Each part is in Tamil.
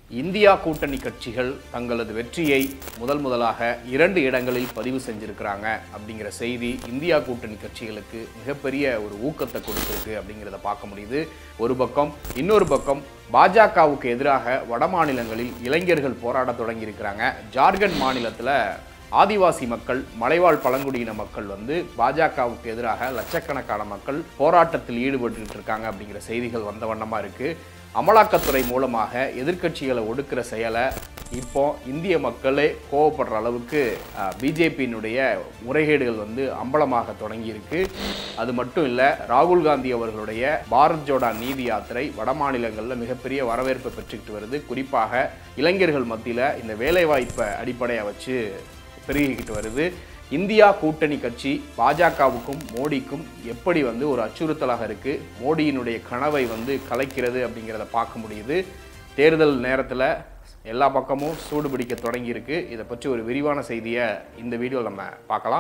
இந்தியா கூட்டணி கட்சிகள் தங்களது வெற்றியை முதல் முதலாக இரண்டு இடங்களில் பதிவு செஞ்சிருக்கிறாங்க அப்படிங்கிற செய்தி இந்தியா கூட்டணி கட்சிகளுக்கு மிகப்பெரிய ஒரு ஊக்கத்தை கொடுத்திருக்கு அப்படிங்கிறத பார்க்க முடியுது ஒரு பக்கம் இன்னொரு பக்கம் பாஜகவுக்கு எதிராக வட மாநிலங்களில் இளைஞர்கள் போராட தொடங்கி இருக்கிறாங்க ஜார்க்கண்ட் மாநிலத்தில் ஆதிவாசி மக்கள் மலைவாழ் பழங்குடியின மக்கள் வந்து பாஜகவுக்கு எதிராக லட்சக்கணக்கான மக்கள் போராட்டத்தில் ஈடுபட்டுக்கிட்டு இருக்காங்க அப்படிங்கிற செய்திகள் வந்த வண்ணமாக இருக்கு அமலாக்கத்துறை மூலமாக எதிர்க்கட்சிகளை ஒடுக்கிற செயலை இப்போ இந்திய மக்களே கோவப்படுற அளவுக்கு பிஜேபியினுடைய முறைகேடுகள் வந்து அம்பலமாக தொடங்கியிருக்கு அது மட்டும் இல்லை ராகுல் காந்தி அவர்களுடைய பாரத் ஜோடா நீதி யாத்திரை வட மாநிலங்களில் மிகப்பெரிய வரவேற்பை பெற்றுக்கிட்டு வருது குறிப்பாக இளைஞர்கள் மத்தியில் இந்த வேலைவாய்ப்பை அடிப்படையாக வச்சு பெருகிக்கிட்டு வருது இந்தியா கூட்டணி கட்சி பாஜகவுக்கும் மோடிக்கும் எப்படி வந்து ஒரு அச்சுறுத்தலாக இருக்கு மோடியினுடைய கனவை வந்து கலைக்கிறது அப்படிங்கிறத பார்க்க முடியுது தேர்தல் நேரத்தில் எல்லா பக்கமும் சூடு பிடிக்க தொடங்கியிருக்கு இதை பற்றி ஒரு விரிவான செய்தியை இந்த வீடியோவில் நம்ம பார்க்கலாம்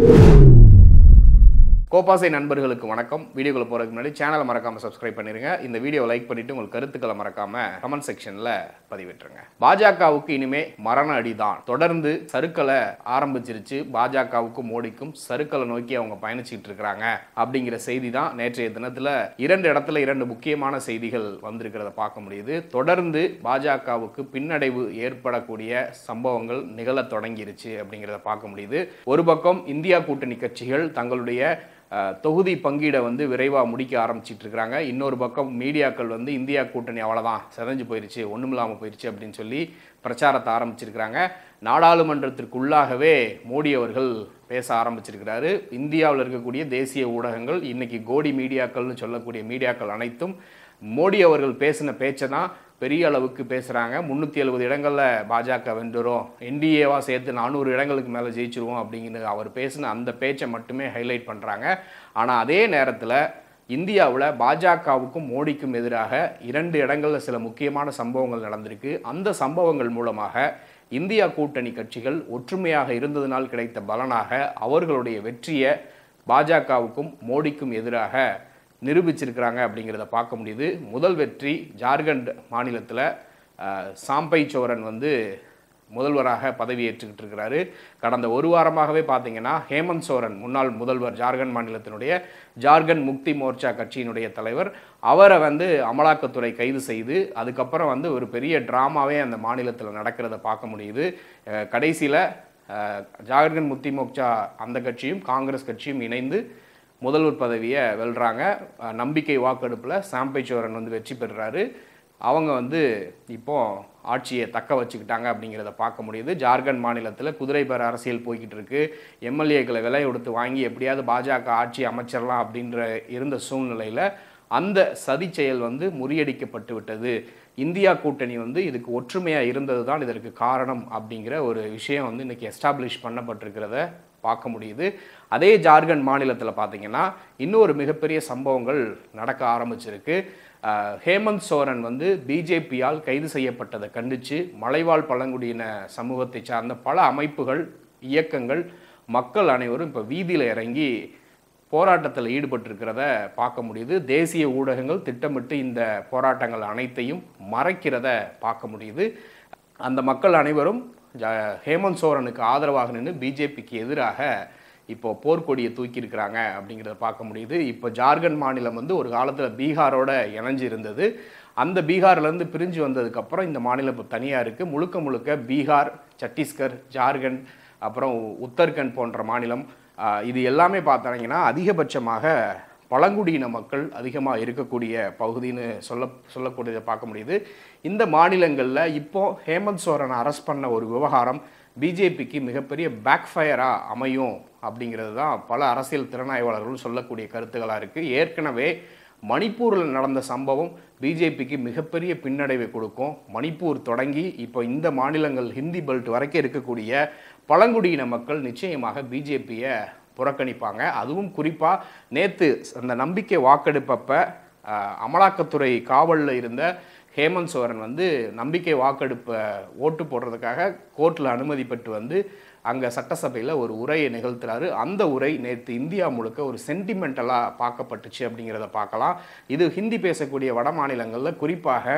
கோபாசை நண்பர்களுக்கு வணக்கம் வீடியோக்குள்ள போறதுக்கு முன்னாடி சேனலை மறக்காம சப்ஸ்கிரைப் பண்ணிருங்க இந்த வீடியோ லைக் பண்ணிட்டு உங்கள் கருத்துக்களை மறக்காம கமெண்ட் செக்ஷன்ல பதிவிட்டுருங்க பாஜகவுக்கு இனிமே மரண அடிதான் தொடர்ந்து சருக்களை ஆரம்பிச்சிருச்சு பாஜகவுக்கும் மோடிக்கும் சருக்களை நோக்கி அவங்க பயணிச்சுட்டு இருக்கிறாங்க அப்படிங்கிற செய்தி தான் நேற்றைய தினத்துல இரண்டு இடத்துல இரண்டு முக்கியமான செய்திகள் வந்திருக்கிறத பார்க்க முடியுது தொடர்ந்து பாஜகவுக்கு பின்னடைவு ஏற்படக்கூடிய சம்பவங்கள் நிகழத் தொடங்கிருச்சு அப்படிங்கிறத பார்க்க முடியுது ஒரு பக்கம் இந்தியா கூட்டணி கட்சிகள் தங்களுடைய அஹ், தொகுதி பங்கீடை வந்து விரைவாக முடிக்க ஆரம்பிச்சிட்டு இருக்கிறாங்க இன்னொரு பக்கம் மீடியாக்கள் வந்து இந்தியா கூட்டணி அவ்வளோதான் செதஞ்சு போயிருச்சு ஒன்றும் இல்லாமல் போயிருச்சு அப்படின்னு சொல்லி பிரச்சாரத்தை ஆரம்பிச்சிருக்கிறாங்க நாடாளுமன்றத்திற்குள்ளாகவே மோடி அவர்கள் பேச ஆரம்பிச்சிருக்கிறாரு இந்தியாவில் இருக்கக்கூடிய தேசிய ஊடகங்கள் இன்னைக்கு கோடி மீடியாக்கள்னு சொல்லக்கூடிய மீடியாக்கள் அனைத்தும் மோடி அவர்கள் பேசின பேச்சை தான் பெரிய அளவுக்கு பேசுகிறாங்க முந்நூற்றி எழுபது இடங்களில் பாஜக வென்றுரும் என்டிஏவாக சேர்த்து நானூறு இடங்களுக்கு மேலே ஜெயிச்சிருவோம் அப்படிங்கிற அவர் பேசின அந்த பேச்சை மட்டுமே ஹைலைட் பண்ணுறாங்க ஆனால் அதே நேரத்தில் இந்தியாவில் பாஜகவுக்கும் மோடிக்கும் எதிராக இரண்டு இடங்களில் சில முக்கியமான சம்பவங்கள் நடந்திருக்கு அந்த சம்பவங்கள் மூலமாக இந்தியா கூட்டணி கட்சிகள் ஒற்றுமையாக இருந்ததினால் கிடைத்த பலனாக அவர்களுடைய வெற்றியை பாஜகவுக்கும் மோடிக்கும் எதிராக நிரூபிச்சிருக்கிறாங்க அப்படிங்கிறத பார்க்க முடியுது முதல் வெற்றி ஜார்க்கண்ட் மாநிலத்தில் சாம்பை சோரன் வந்து முதல்வராக பதவியேற்றுக்கிட்டு இருக்கிறாரு கடந்த ஒரு வாரமாகவே பார்த்தீங்கன்னா ஹேமந்த் சோரன் முன்னாள் முதல்வர் ஜார்க்கண்ட் மாநிலத்தினுடைய ஜார்க்கண்ட் முக்தி மோர்ச்சா கட்சியினுடைய தலைவர் அவரை வந்து அமலாக்கத்துறை கைது செய்து அதுக்கப்புறம் வந்து ஒரு பெரிய ட்ராமாவே அந்த மாநிலத்தில் நடக்கிறத பார்க்க முடியுது கடைசியில் ஜார்க்கண்ட் முக்தி மோர்ச்சா அந்த கட்சியும் காங்கிரஸ் கட்சியும் இணைந்து முதல்வர் பதவியை வெல்றாங்க அஹ் நம்பிக்கை வாக்கெடுப்பில் சாம்பை சோரன் வந்து வெற்றி பெறுறாரு அவங்க வந்து இப்போ ஆட்சியை தக்க வச்சுக்கிட்டாங்க அப்படிங்கிறத பார்க்க முடியுது ஜார்க்கண்ட் மாநிலத்தில் குதிரை பேர அரசியல் போய்கிட்டு இருக்கு எம்எல்ஏக்களை விலை கொடுத்து வாங்கி எப்படியாவது பாஜக ஆட்சி அமைச்சிடலாம் அப்படின்ற இருந்த சூழ்நிலையில் அந்த சதி செயல் வந்து முறியடிக்கப்பட்டு விட்டது இந்தியா கூட்டணி வந்து இதுக்கு ஒற்றுமையாக இருந்தது தான் இதற்கு காரணம் அப்படிங்கிற ஒரு விஷயம் வந்து இன்னைக்கு எஸ்டாப்ளிஷ் பண்ணப்பட்டிருக்கிறத பார்க்க முடியுது அதே ஜார்க்கண்ட் மாநிலத்தில் பார்த்தீங்கன்னா இன்னொரு மிகப்பெரிய சம்பவங்கள் நடக்க ஆரம்பிச்சிருக்கு அஹ், ஹேமந்த் சோரன் வந்து பிஜேபியால் கைது செய்யப்பட்டதை கண்டித்து மலைவாழ் பழங்குடியின சமூகத்தை சார்ந்த பல அமைப்புகள் இயக்கங்கள் மக்கள் அனைவரும் இப்போ வீதியில் இறங்கி போராட்டத்தில் ஈடுபட்டிருக்கிறத பார்க்க முடியுது தேசிய ஊடகங்கள் திட்டமிட்டு இந்த போராட்டங்கள் அனைத்தையும் மறைக்கிறத பார்க்க முடியுது அந்த மக்கள் அனைவரும் ஜ- ஹேமந்த் சோரனுக்கு ஆதரவாக நின்று பிஜேபிக்கு எதிராக இப்போ போர்க்கொடியை தூக்கி இருக்கிறாங்க அப்படிங்கிறத பார்க்க முடியுது இப்போ ஜார்க்கண்ட் மாநிலம் வந்து ஒரு காலத்தில் பீகாரோட இணைஞ்சு இருந்தது அந்த பீகார்லேருந்து பிரிஞ்சு வந்ததுக்கப்புறம் இந்த மாநிலம் இப்போ தனியாக இருக்குது முழுக்க முழுக்க பீகார் சத்தீஸ்கர் ஜார்க்கண்ட் அப்புறம் உத்தரகண்ட் போன்ற மாநிலம் ஆஹ், இது எல்லாமே பார்த்தாங்கன்னா அதிகபட்சமாக பழங்குடியின மக்கள் அதிகமாக இருக்கக்கூடிய பகுதின்னு சொல்ல சொல்லக்கூடியதை பார்க்க முடியுது இந்த மாநிலங்களில் இப்போ ஹேமந்த் சோரனை அரெஸ்ட் பண்ண ஒரு விவகாரம் பிஜேபிக்கு மிகப்பெரிய பேக்ஃபயராக அமையும் அப்படிங்கிறது தான் பல அரசியல் திறனாய்வாளர்களும் சொல்லக்கூடிய கருத்துக்களாக இருக்குது ஏற்கனவே மணிப்பூரில் நடந்த சம்பவம் பிஜேபிக்கு மிகப்பெரிய பின்னடைவை கொடுக்கும் மணிப்பூர் தொடங்கி இப்போ இந்த மாநிலங்கள் ஹிந்தி பெல்ட் வரைக்கும் இருக்கக்கூடிய பழங்குடியின மக்கள் நிச்சயமாக பிஜேபியை புறக்கணிப்பாங்க அதுவும் குறிப்பாக நேற்று அந்த நம்பிக்கை வாக்கெடுப்பப்ப அஹ், அமலாக்கத்துறை காவலில் இருந்த ஹேமந்த் சோரன் வந்து நம்பிக்கை வாக்கெடுப்பை ஓட்டு போடுறதுக்காக கோர்ட்டில் அனுமதி பெற்று வந்து அங்கே சட்டசபையில் ஒரு உரையை நிகழ்த்துறாரு அந்த உரை நேற்று இந்தியா முழுக்க ஒரு சென்டிமெண்டலாக பார்க்கப்பட்டுச்சு அப்படிங்கிறத பார்க்கலாம் இது ஹிந்தி பேசக்கூடிய வட மாநிலங்களில் குறிப்பாக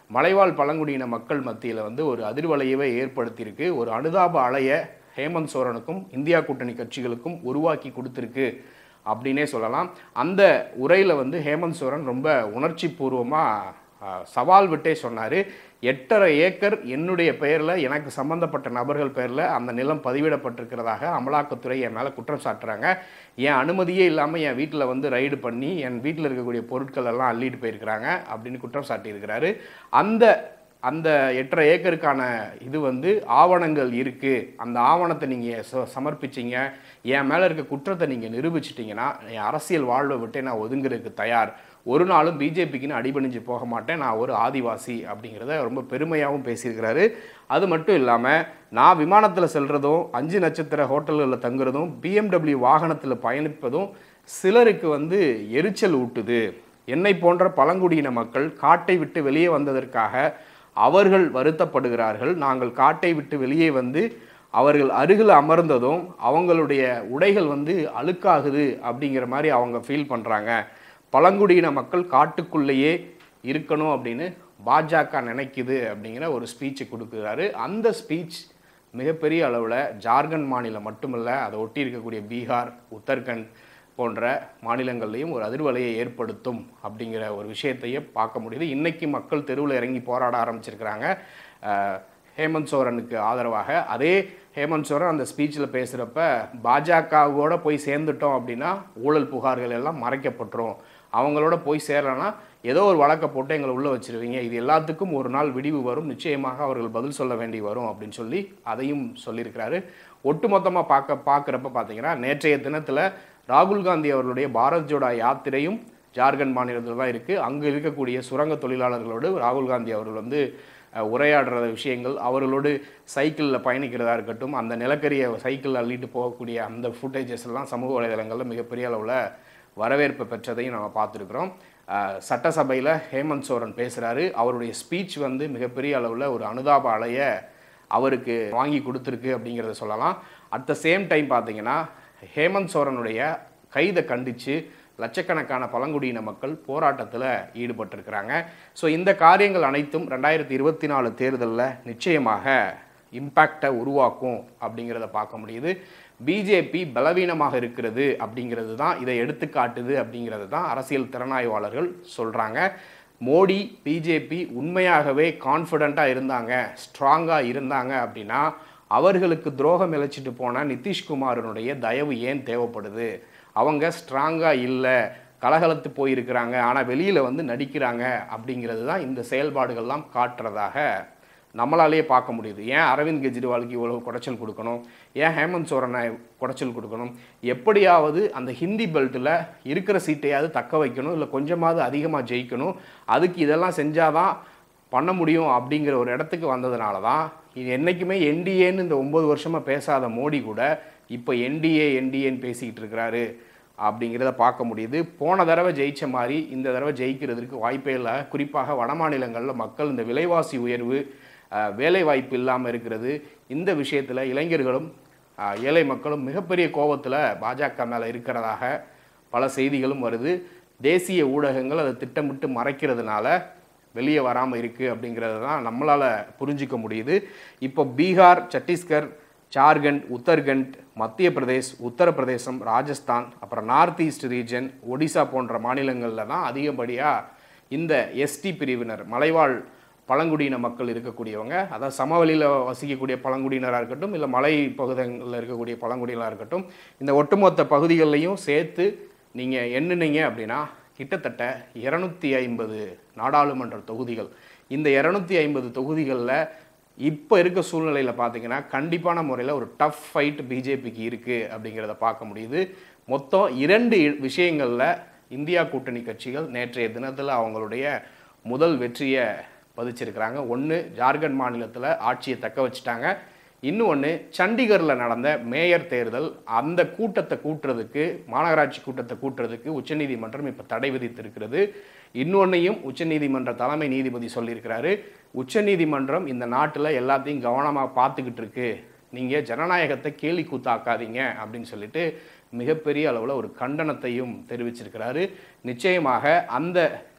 மலைவாழ் பழங்குடியின மக்கள் மத்தியில் வந்து ஒரு அதிர்வலையவே ஏற்படுத்தியிருக்கு ஒரு அனுதாப அலைய ஹேமந்த் சோரனுக்கும் இந்தியா கூட்டணி கட்சிகளுக்கும் உருவாக்கி கொடுத்துருக்கு அப்படின்னே சொல்லலாம் அந்த உரையில் வந்து ஹேமந்த் சோரன் ரொம்ப உணர்ச்சி பூர்வமாக சவால் விட்டே சொன்னார் எட்டரை ஏக்கர் என்னுடைய பெயரில் எனக்கு சம்பந்தப்பட்ட நபர்கள் பெயரில் அந்த நிலம் பதிவிடப்பட்டிருக்கிறதாக அமலாக்கத்துறை என் மேலே குற்றம் சாட்டுறாங்க என் அனுமதியே இல்லாமல் என் வீட்டில் வந்து ரைடு பண்ணி என் வீட்டில் இருக்கக்கூடிய பொருட்கள் எல்லாம் அள்ளிட்டு போயிருக்கிறாங்க அப்படின்னு குற்றம் சாட்டியிருக்கிறாரு அந்த அந்த எட்டரை ஏக்கருக்கான இது வந்து ஆவணங்கள் இருக்குது அந்த ஆவணத்தை நீங்கள் ச சமர்ப்பிச்சிங்க என் மேலே இருக்க குற்றத்தை நீங்கள் நிரூபிச்சிட்டிங்கன்னா என் அரசியல் வாழ்வை விட்டு நான் ஒதுங்குறதுக்கு தயார் ஒரு நாளும் பிஜேபிக்குன்னு அடிபணிஞ்சு போக மாட்டேன் நான் ஒரு ஆதிவாசி அப்படிங்கிறத ரொம்ப பெருமையாகவும் பேசியிருக்கிறாரு அது மட்டும் இல்லாமல் நான் விமானத்தில் செல்கிறதும் அஞ்சு நட்சத்திர ஹோட்டல்களில் தங்குறதும் பிஎம்டபிள்யூ வாகனத்தில் பயணிப்பதும் சிலருக்கு வந்து எரிச்சல் ஊட்டுது என்னை போன்ற பழங்குடியின மக்கள் காட்டை விட்டு வெளியே வந்ததற்காக அவர்கள் வருத்தப்படுகிறார்கள் நாங்கள் காட்டை விட்டு வெளியே வந்து அவர்கள் அருகில் அமர்ந்ததும் அவங்களுடைய உடைகள் வந்து அழுக்காகுது அப்படிங்கிற மாதிரி அவங்க ஃபீல் பண்ணுறாங்க பழங்குடியின மக்கள் காட்டுக்குள்ளேயே இருக்கணும் அப்படின்னு பாஜக நினைக்குது அப்படிங்கிற ஒரு ஸ்பீச்சு கொடுக்குறாரு அந்த ஸ்பீச் மிகப்பெரிய அளவில் ஜார்க்கண்ட் மாநிலம் மட்டுமல்ல அதை ஒட்டி இருக்கக்கூடிய பீகார் உத்தரகண்ட் போன்ற மாநிலங்கள்லையும் ஒரு அதிர்வலையை ஏற்படுத்தும் அப்படிங்கிற ஒரு விஷயத்தையே பார்க்க முடியுது இன்னைக்கு மக்கள் தெருவில் இறங்கி போராட ஆரம்பிச்சிருக்கிறாங்க அஹ், ஹேமந்த் சோரனுக்கு ஆதரவாக அதே ஹேமந்த் சோரன் அந்த ஸ்பீச்சில் பேசுகிறப்ப பாஜகவோட போய் சேர்ந்துட்டோம் அப்படின்னா ஊழல் புகார்கள் எல்லாம் மறைக்கப்பட்டுரும் அவங்களோட போய் சேரலன்னா ஏதோ ஒரு வழக்கை போட்டு எங்களை உள்ளே வச்சிருவீங்க இது எல்லாத்துக்கும் ஒரு நாள் விடிவு வரும் நிச்சயமாக அவர்கள் பதில் சொல்ல வேண்டி வரும் அப்படின்னு சொல்லி அதையும் சொல்லியிருக்கிறாரு ஒட்டுமொத்தமாக பார்க்க பார்க்குறப்ப பார்த்தீங்கன்னா நேற்றைய தினத்தில் ராகுல் காந்தி அவர்களுடைய பாரத் ஜோடா யாத்திரையும் ஜார்க்கண்ட் மாநிலத்தில் தான் இருக்குது அங்கே இருக்கக்கூடிய சுரங்க தொழிலாளர்களோடு ராகுல் காந்தி அவர்கள் வந்து அஹ், உரையாடுற விஷயங்கள் அவர்களோடு சைக்கிளில் பயணிக்கிறதா இருக்கட்டும் அந்த நிலக்கரியை சைக்கிள் அள்ளிட்டு போகக்கூடிய அந்த ஃபுட்டேஜஸ் எல்லாம் சமூக வலைதளங்களில் மிகப்பெரிய அளவில் வரவேற்பு பெற்றதையும் நம்ம பார்த்துருக்குறோம் அஹ், சட்டசபையில் ஹேமந்த் சோரன் பேசுகிறாரு அவருடைய ஸ்பீச் வந்து மிகப்பெரிய அளவில் ஒரு அனுதாப அலைய அவருக்கு வாங்கி கொடுத்துருக்கு அப்படிங்கிறத சொல்லலாம் அட் த சேம் டைம் பார்த்தீங்கன்னா ஹேமந்த் சோரனுடைய கைதை கண்டித்து லட்சக்கணக்கான பழங்குடியின மக்கள் போராட்டத்தில் ஈடுபட்டிருக்கிறாங்க ஸோ இந்த காரியங்கள் அனைத்தும் ரெண்டாயிரத்தி இருபத்தி நாலு தேர்தலில் நிச்சயமாக இம்பேக்டை உருவாக்கும் அப்படிங்கிறத பார்க்க முடியுது பிஜேபி பலவீனமாக இருக்கிறது அப்படிங்கிறது தான் இதை எடுத்துக்காட்டுது அப்படிங்கிறது தான் அரசியல் திறனாய்வாளர்கள் சொல்கிறாங்க மோடி பிஜேபி உண்மையாகவே கான்ஃபிடண்ட்டாக இருந்தாங்க ஸ்ட்ராங்காக இருந்தாங்க அப்படின்னா அவர்களுக்கு துரோகம் இழைச்சிட்டு போன நிதிஷ்குமாரனுடைய தயவு ஏன் தேவைப்படுது அவங்க ஸ்ட்ராங்காக இல்லை கலகலத்து போயிருக்கிறாங்க ஆனால் வெளியில் வந்து நடிக்கிறாங்க அப்படிங்கிறது தான் இந்த செயல்பாடுகள்லாம் காட்டுறதாக நம்மளாலேயே பார்க்க முடியுது ஏன் அரவிந்த் கெஜ்ரிவாலுக்கு இவ்வளவு குடைச்சல் கொடுக்கணும் ஏன் ஹேமந்த் சோரனை குடைச்சல் கொடுக்கணும் எப்படியாவது அந்த ஹிந்தி பெல்ட்டில் இருக்கிற சீட்டையாவது தக்க வைக்கணும் இல்லை கொஞ்சமாவது அதிகமாக ஜெயிக்கணும் அதுக்கு இதெல்லாம் செஞ்சாதான் பண்ண முடியும் அப்படிங்கிற ஒரு இடத்துக்கு வந்ததுனால தான் இது என்றைக்குமே என்டிஏன்னு இந்த ஒம்பது வருஷமாக பேசாத மோடி கூட இப்போ என்டிஏ என்டிஏன்னு பேசிக்கிட்டு இருக்கிறாரு அப்படிங்கிறத பார்க்க முடியுது போன தடவை ஜெயிச்ச மாதிரி இந்த தடவை ஜெயிக்கிறதுக்கு வாய்ப்பே இல்லை குறிப்பாக வட மாநிலங்களில் மக்கள் இந்த விலைவாசி உயர்வு அஹ், வேலை வாய்ப்பு இல்லாமல் இருக்கிறது இந்த விஷயத்தில் இளைஞர்களும் அஹ், ஏழை மக்களும் மிகப்பெரிய கோபத்தில் பாஜக மேலே இருக்கிறதாக பல செய்திகளும் வருது தேசிய ஊடகங்கள் அதை திட்டமிட்டு மறைக்கிறதுனால வெளியே வராமல் இருக்குது அப்படிங்கிறது தான் நம்மளால் புரிஞ்சிக்க முடியுது இப்போ பீகார் சத்தீஸ்கர் ஜார்க்கண்ட் உத்தரகண்ட் மத்திய பிரதேஷ் உத்தரப்பிரதேசம் ராஜஸ்தான் அப்புறம் நார்த் ஈஸ்ட் ரீஜன் ஒடிசா போன்ற மாநிலங்களில் தான் அதிகப்படியாக இந்த எஸ்டி பிரிவினர் மலைவாழ் பழங்குடியின மக்கள் இருக்கக்கூடியவங்க அதாவது சமவெளியில் வசிக்கக்கூடிய பழங்குடியினராக இருக்கட்டும் இல்லை மலை பகுதிகளில் இருக்கக்கூடிய பழங்குடியினராக இருக்கட்டும் இந்த ஒட்டுமொத்த பகுதிகள்லையும் சேர்த்து நீங்கள் எண்ணுனீங்க அப்படின்னா கிட்டத்தட்ட இரநூத்தி ஐம்பது நாடாளுமன்ற தொகுதிகள் இந்த இரநூத்தி ஐம்பது தொகுதிகளில் இப்போ இருக்க சூழ்நிலையில் பார்த்தீங்கன்னா கண்டிப்பான முறையில் ஒரு டஃப் ஃபைட் பிஜேபிக்கு இருக்குது அப்படிங்கிறத பார்க்க முடியுது மொத்தம் இரண்டு விஷயங்களில் இந்தியா கூட்டணி கட்சிகள் நேற்றைய தினத்தில் அவங்களுடைய முதல் வெற்றியை பதிச்சிருக்கிறாங்க ஒன்று ஜார்க்கண்ட் மாநிலத்தில் ஆட்சியை தக்க வச்சுட்டாங்க இன்னொன்று சண்டிகரில் நடந்த மேயர் தேர்தல் அந்த கூட்டத்தை கூட்டுறதுக்கு மாநகராட்சி கூட்டத்தை கூட்டுறதுக்கு உச்சநீதிமன்றம் இப்போ தடை விதித்திருக்கிறது இன்னொன்னையும் உச்சநீதிமன்ற தலைமை நீதிபதி சொல்லியிருக்கிறாரு உச்சநீதிமன்றம் இந்த நாட்டில் எல்லாத்தையும் கவனமாக பார்த்துக்கிட்டு இருக்கு நீங்கள் ஜனநாயகத்தை கேலி கூத்தாக்காதீங்க அப்படின்னு சொல்லிட்டு மிகப்பெரிய அளவில் ஒரு கண்டனத்தையும் தெரிவிச்சிருக்கிறாரு நிச்சயமாக அந்த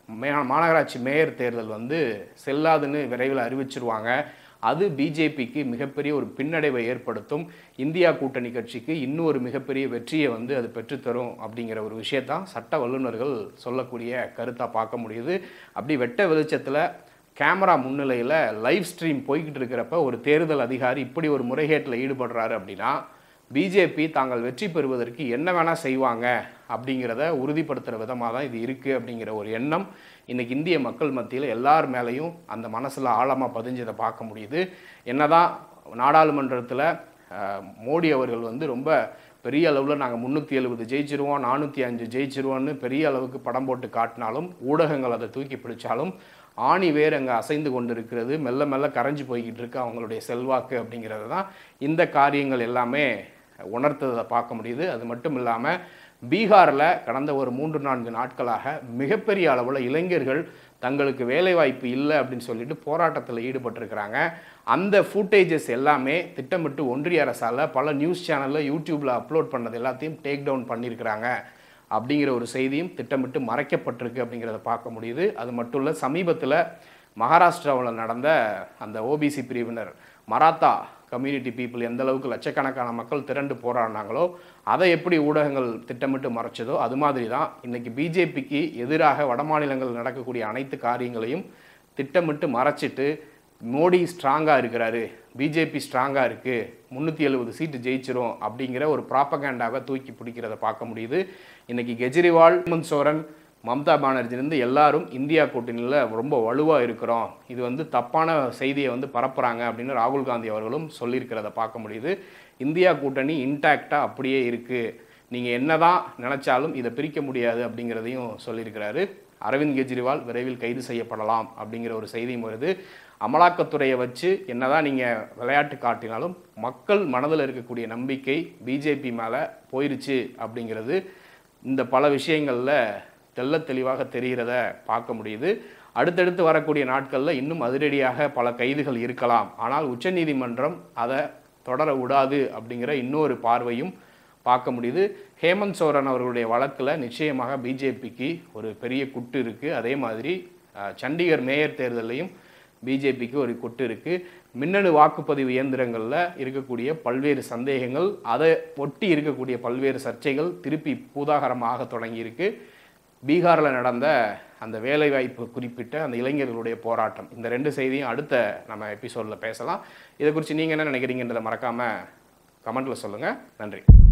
மே மாநகராட்சி மேயர் தேர்தல் வந்து செல்லாதுன்னு விரைவில் அறிவிச்சிருவாங்க அது பிஜேபிக்கு மிகப்பெரிய ஒரு பின்னடைவை ஏற்படுத்தும் இந்தியா கூட்டணி கட்சிக்கு இன்னும் ஒரு மிகப்பெரிய வெற்றியை வந்து அது பெற்றுத்தரும் அப்படிங்கிற ஒரு விஷயத்தான் சட்ட வல்லுநர்கள் சொல்லக்கூடிய கருத்தாக பார்க்க முடியுது அப்படி வெட்ட வெளிச்சத்தில் கேமரா முன்னிலையில் லைவ் ஸ்ட்ரீம் போய்கிட்டு இருக்கிறப்ப ஒரு தேர்தல் அதிகாரி இப்படி ஒரு முறைகேட்டில் ஈடுபடுறாரு அப்படின்னா பிஜேபி தாங்கள் வெற்றி பெறுவதற்கு என்ன வேணால் செய்வாங்க அப்படிங்கிறத உறுதிப்படுத்துகிற விதமாக தான் இது இருக்குது அப்படிங்கிற ஒரு எண்ணம் இன்றைக்கி இந்திய மக்கள் மத்தியில் எல்லார் மேலேயும் அந்த மனசில் ஆழமாக பதிஞ்சதை பார்க்க முடியுது என்னதான் நாடாளுமன்றத்தில் அஹ், மோடி அவர்கள் வந்து ரொம்ப பெரிய அளவில் நாங்கள் முந்நூற்றி எழுபது ஜெயிச்சிருவோம் நானூற்றி அஞ்சு ஜெயிச்சிருவோம்னு பெரிய அளவுக்கு படம் போட்டு காட்டினாலும் ஊடகங்கள் அதை தூக்கி பிடிச்சாலும் ஆணி வேர் அங்கே அசைந்து கொண்டு இருக்கிறது மெல்ல மெல்ல கரைஞ்சு போய்கிட்டு இருக்கு அவங்களுடைய செல்வாக்கு அப்படிங்கிறது தான் இந்த காரியங்கள் எல்லாமே உணர்த்ததை பார்க்க முடியுது அது மட்டும் இல்லாமல் பீகாரில் கடந்த ஒரு மூன்று நான்கு நாட்களாக மிகப்பெரிய அளவில் இளைஞர்கள் தங்களுக்கு வேலைவாய்ப்பு இல்லை அப்படின்னு சொல்லிட்டு போராட்டத்தில் ஈடுபட்டிருக்கிறாங்க அந்த ஃபுட்டேஜஸ் எல்லாமே திட்டமிட்டு ஒன்றிய அரசால் பல நியூஸ் சேனலில் யூடியூப்பில் அப்லோட் பண்ணது எல்லாத்தையும் டேக் டவுன் பண்ணியிருக்கிறாங்க அப்படிங்கிற ஒரு செய்தியும் திட்டமிட்டு மறைக்கப்பட்டிருக்கு அப்படிங்கிறத பார்க்க முடியுது அது மட்டும் இல்லை சமீபத்தில் மகாராஷ்டிராவில் நடந்த அந்த ஓபிசி பிரிவினர் மராத்தா கம்யூனிட்டி பீப்புள் எந்த அளவுக்கு லட்சக்கணக்கான மக்கள் திரண்டு போராடினாங்களோ அதை எப்படி ஊடகங்கள் திட்டமிட்டு மறைச்சதோ அது மாதிரி தான் இன்னைக்கு பிஜேபிக்கு எதிராக வட மாநிலங்களில் நடக்கக்கூடிய அனைத்து காரியங்களையும் திட்டமிட்டு மறைச்சிட்டு மோடி ஸ்ட்ராங்காக இருக்கிறாரு பிஜேபி ஸ்ட்ராங்காக இருக்குது முந்நூற்றி எழுபது சீட்டு ஜெயிச்சிரும் அப்படிங்கிற ஒரு ப்ராப்பகேண்டாவை தூக்கி பிடிக்கிறத பார்க்க முடியுது இன்னைக்கு கெஜ்ரிவால் ஹேமந்த் சோரன் மம்தா பானர்ஜிலேருந்து எல்லாரும் இந்தியா கூட்டணியில் ரொம்ப வலுவாக இருக்கிறோம் இது வந்து தப்பான செய்தியை வந்து பரப்புகிறாங்க அப்படின்னு ராகுல் காந்தி அவர்களும் சொல்லியிருக்கிறத பார்க்க முடியுது இந்தியா கூட்டணி இன்டாக்டாக அப்படியே இருக்குது நீங்கள் என்னதான் நினச்சாலும் இதை பிரிக்க முடியாது அப்படிங்கிறதையும் சொல்லியிருக்கிறாரு அரவிந்த் கெஜ்ரிவால் விரைவில் கைது செய்யப்படலாம் அப்படிங்கிற ஒரு செய்தியும் வருது அமலாக்கத்துறையை வச்சு என்னதான் நீங்கள் விளையாட்டு காட்டினாலும் மக்கள் மனதில் இருக்கக்கூடிய நம்பிக்கை பிஜேபி மேலே போயிருச்சு அப்படிங்கிறது இந்த பல விஷயங்களில் தெள்ளத் தெளிவாக தெரிகிறத பார்க்க முடியுது அடுத்தடுத்து வரக்கூடிய நாட்களில் இன்னும் அதிரடியாக பல கைதுகள் இருக்கலாம் ஆனால் உச்சநீதிமன்றம் அதை தொடர விடாது அப்படிங்கிற இன்னொரு பார்வையும் பார்க்க முடியுது ஹேமந்த் சோரன் அவர்களுடைய வழக்கில் நிச்சயமாக பிஜேபிக்கு ஒரு பெரிய குட்டு இருக்குது அதே மாதிரி அஹ், சண்டிகர் மேயர் தேர்தலையும் பிஜேபிக்கு ஒரு குட்டு இருக்குது மின்னணு வாக்குப்பதிவு இயந்திரங்களில் இருக்கக்கூடிய பல்வேறு சந்தேகங்கள் அதை ஒட்டி இருக்கக்கூடிய பல்வேறு சர்ச்சைகள் திருப்பி பூதாகரமாக தொடங்கியிருக்கு பீகாரில் நடந்த அந்த வேலைவாய்ப்பு குறிப்பிட்ட அந்த இளைஞர்களுடைய போராட்டம் இந்த ரெண்டு செய்தியும் அடுத்த நம்ம எபிசோடில் பேசலாம் இதை குறித்து நீங்கள் என்ன நினைக்கிறீங்கன்றதை மறக்காமல் கமெண்ட்டில் சொல்லுங்கள் நன்றி